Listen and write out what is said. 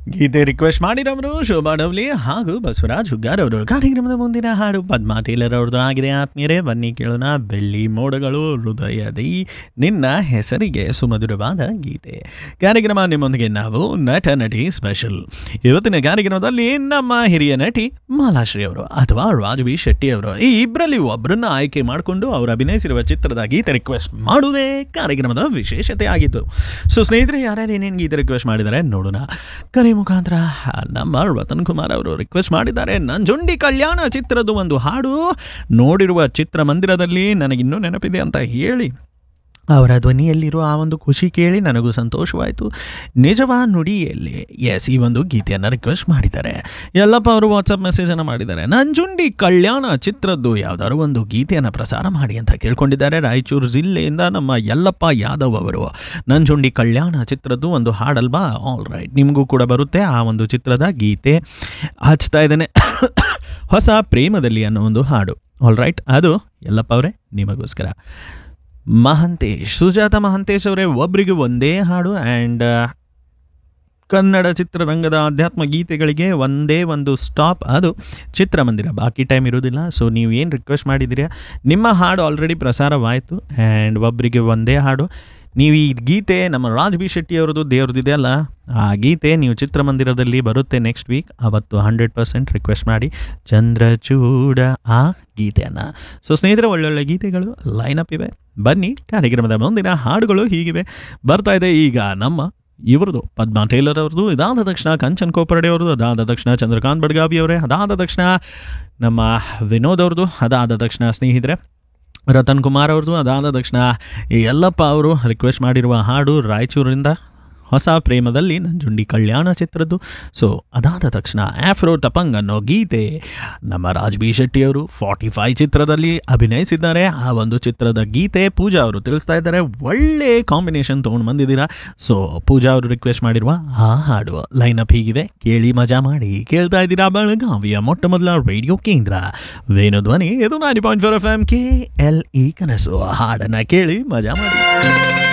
ಗೀತೆ request ಮಾಡಿದವರು ಶೋಭಾ ಡವ್ಲಿ ಹಾಗೂ ಬಸವರಾಜ್ ಹುಗ್ಗಾರ್ ಅವರು ಕಾರ್ಯಕ್ರಮದ ಮುಂದಿನ ಹಾಡು ಪದ್ಮಾ ಟೇಲರ್ ಅವ್ರದ್ದು ಆಗಿದೆ ಆತ್ಮೀಯರೇ ಬನ್ನಿ ಕೇಳೋಣ ಬೆಳ್ಳಿ ಮೋಡಗಳು ಹೃದಯದಿ ನಿನ್ನ ಹೆಸರಿಗೆ ಸುಮಧುರವಾದ ಗೀತೆ ಕಾರ್ಯಕ್ರಮ ನಿಮ್ಮೊಂದಿಗೆ ನಾವು ನಟ ನಟಿ ಸ್ಪೆಷಲ್ ಇವತ್ತಿನ ಕಾರ್ಯಕ್ರಮದಲ್ಲಿ ನಮ್ಮ ಹಿರಿಯ ನಟಿ ಮಾಲಾಶ್ರೀ ಅವರು ಅಥವಾ ರಾಜವಿ ಶೆಟ್ಟಿ ಅವರು ಈ ಇಬ್ಬರಲ್ಲಿ ಒಬ್ಬರನ್ನ ಆಯ್ಕೆ ಮಾಡಿಕೊಂಡು ಅವರು ಅಭಿನಯಿಸಿರುವ ಚಿತ್ರದ ಗೀತೆ ರಿಕ್ವೆಸ್ಟ್ ಮಾಡುವುದೇ ಕಾರ್ಯಕ್ರಮದ ವಿಶೇಷತೆ ಆಗಿತ್ತು ಸೊ ಸ್ನೇಹಿತರೆ ಯಾರ್ಯಾರು ಏನೇನು ಗೀತೆ ರಿಕ್ವೆಸ್ಟ್ ಮಾಡಿದ್ದಾರೆ ನೋಡೋಣ ಕರೆ ಮುಖಾಂತರ ನಮ್ಮ ರತನ್ ಕುಮಾರ್ ಅವರು ರಿಕ್ವೆಸ್ಟ್ ಮಾಡಿದ್ದಾರೆ ನಂಜುಂಡಿ ಕಲ್ಯಾಣ ಚಿತ್ರದ ಒಂದು ಹಾಡು ನೋಡಿರುವ ಚಿತ್ರಮಂದಿರದಲ್ಲಿ ನನಗಿನ್ನೂ ನೆನಪಿದೆ ಅಂತ ಹೇಳಿ ಅವರ ಧ್ವನಿಯಲ್ಲಿರುವ ಆ ಒಂದು ಖುಷಿ ಕೇಳಿ ನನಗೂ ಸಂತೋಷವಾಯಿತು ನಿಜವಾ ನುಡಿಯಲ್ಲಿ ಎಸ್ ಈ ಒಂದು ಗೀತೆಯನ್ನು ರಿಕ್ವೆಸ್ಟ್ ಮಾಡಿದ್ದಾರೆ ಯಲ್ಲಪ್ಪ ಅವರು ವಾಟ್ಸಪ್ ಮೆಸೇಜನ್ನು ಮಾಡಿದ್ದಾರೆ ನಂಜುಂಡಿ ಕಲ್ಯಾಣ ಚಿತ್ರದ್ದು ಯಾವುದಾದ್ರು ಒಂದು ಗೀತೆಯನ್ನು ಪ್ರಸಾರ ಮಾಡಿ ಅಂತ ಕೇಳ್ಕೊಂಡಿದ್ದಾರೆ ರಾಯಚೂರು ಜಿಲ್ಲೆಯಿಂದ ನಮ್ಮ ಯಲ್ಲಪ್ಪ ಯಾದವ್ ಅವರು ನಂಜುಂಡಿ ಕಲ್ಯಾಣ ಚಿತ್ರದ್ದು ಒಂದು ಹಾಡಲ್ವಾ ಆಲ್ ರೈಟ್ ನಿಮಗೂ ಕೂಡ ಬರುತ್ತೆ ಆ ಒಂದು ಚಿತ್ರದ ಗೀತೆ ಹಚ್ತಾ ಇದ್ದೇನೆ ಹೊಸ ಪ್ರೇಮದಲ್ಲಿ ಅನ್ನೋ ಒಂದು ಹಾಡು ಆಲ್ ರೈಟ್ ಅದು ಯಲ್ಲಪ್ಪ ಅವರೇ ನಿಮಗೋಸ್ಕರ ಮಹಂತೇಶ್ ಸುಜಾತ ಮಹಂತೇಶ್ ಅವರೇ ಒಬ್ಬರಿಗೆ ಒಂದೇ ಹಾಡು ಆ್ಯಂಡ್ ಕನ್ನಡ ಚಿತ್ರರಂಗದ ಆಧ್ಯಾತ್ಮ ಗೀತೆಗಳಿಗೆ ಒಂದೇ ಒಂದು ಸ್ಟಾಪ್ ಅದು ಚಿತ್ರಮಂದಿರ ಬಾಕಿ ಟೈಮ್ ಇರೋದಿಲ್ಲ ಸೊ ನೀವು ಏನು ರಿಕ್ವೆಸ್ಟ್ ಮಾಡಿದ್ದೀರಾ ನಿಮ್ಮ ಹಾಡು ಆಲ್ರೆಡಿ ಪ್ರಸಾರವಾಯಿತು ಆ್ಯಂಡ್ ಒಬ್ಬರಿಗೆ ಒಂದೇ ಹಾಡು ನೀವು ಈ ಗೀತೆ ನಮ್ಮ ರಾಜ್ ಬಿ ಶೆಟ್ಟಿ ಅವರದ್ದು ದೇವ್ರದ್ದಿದೆ ಅಲ್ಲ ಆ ಗೀತೆ ನೀವು ಚಿತ್ರಮಂದಿರದಲ್ಲಿ ಬರುತ್ತೆ ನೆಕ್ಸ್ಟ್ ವೀಕ್ ಅವತ್ತು ಹಂಡ್ರೆಡ್ ಪರ್ಸೆಂಟ್ ರಿಕ್ವೆಸ್ಟ್ ಮಾಡಿ ಚಂದ್ರಚೂಡ ಆ ಗೀತೆಯನ್ನು ಸೊ ಸ್ನೇಹಿತರೆ ಒಳ್ಳೊಳ್ಳೆ ಗೀತೆಗಳು ಲೈನಪ್ ಇವೆ ಬನ್ನಿ ಕಾರ್ಯಕ್ರಮದ ಮುಂದಿನ ಹಾಡುಗಳು ಹೀಗಿವೆ ಬರ್ತಾ ಇದೆ ಈಗ ನಮ್ಮ ಇವ್ರದ್ದು ಪದ್ಮಾ ಟೇಲರ್ ಅವ್ರದ್ದು ಇದಾದ ತಕ್ಷಣ ಕಂಚನ್ ಕೋಪರ್ಡೆ ಅವ್ರದ್ದು ಅದಾದ ತಕ್ಷಣ ಚಂದ್ರಕಾಂತ್ ಬಡ್ಗಾವಿ ಅವರೇ ಅದಾದ ತಕ್ಷಣ ನಮ್ಮ ವಿನೋದ್ ಅವ್ರದ್ದು ಅದಾದ ತಕ್ಷಣ ಸ್ನೇಹಿತರೆ ರತನ್ ಕುಮಾರ್ ಅವ್ರದ್ದು ಅದಾದ ತಕ್ಷಣ ಈ ಯಲ್ಲಪ್ಪ ಅವರು ರಿಕ್ವೆಸ್ಟ್ ಮಾಡಿರುವ ಹಾಡು ರಾಯಚೂರಿಂದ ಹೊಸ ಪ್ರೇಮದಲ್ಲಿ ನಂಜುಂಡಿ ಕಲ್ಯಾಣ ಚಿತ್ರದ್ದು ಸೊ ಅದಾದ ತಕ್ಷಣ ಆಫ್ರೋ ಟಪಂಗ್ ಅನ್ನೋ ಗೀತೆ ನಮ್ಮ ರಾಜ್ ಬಿ ಶೆಟ್ಟಿ ಅವರು ಫಾರ್ಟಿ ಫೈವ್ ಚಿತ್ರದಲ್ಲಿ ಅಭಿನಯಿಸಿದ್ದಾರೆ ಆ ಒಂದು ಚಿತ್ರದ ಗೀತೆ ಪೂಜಾ ಅವರು ತಿಳಿಸ್ತಾ ಇದ್ದಾರೆ ಒಳ್ಳೆ ಕಾಂಬಿನೇಷನ್ ತೊಗೊಂಡು ಬಂದಿದ್ದೀರಾ ಸೊ ಪೂಜಾ ಅವರು ರಿಕ್ವೆಸ್ಟ್ ಮಾಡಿರುವ ಆ ಹಾಡು ಲೈನಪ್ ಹೀಗಿದೆ ಕೇಳಿ ಮಜಾ ಮಾಡಿ ಕೇಳ್ತಾ ಇದ್ದೀರಾ ಬೆಳಗಾವಿಯ ಮೊಟ್ಟ ಮೊದಲ ರೇಡಿಯೋ ಕೇಂದ್ರ ವೇಣು ಧ್ವನಿ ಇದು ninety point four F M K L E ಕನಸು ಹಾಡನ್ನು ಕೇಳಿ ಮಜಾ ಮಾಡಿ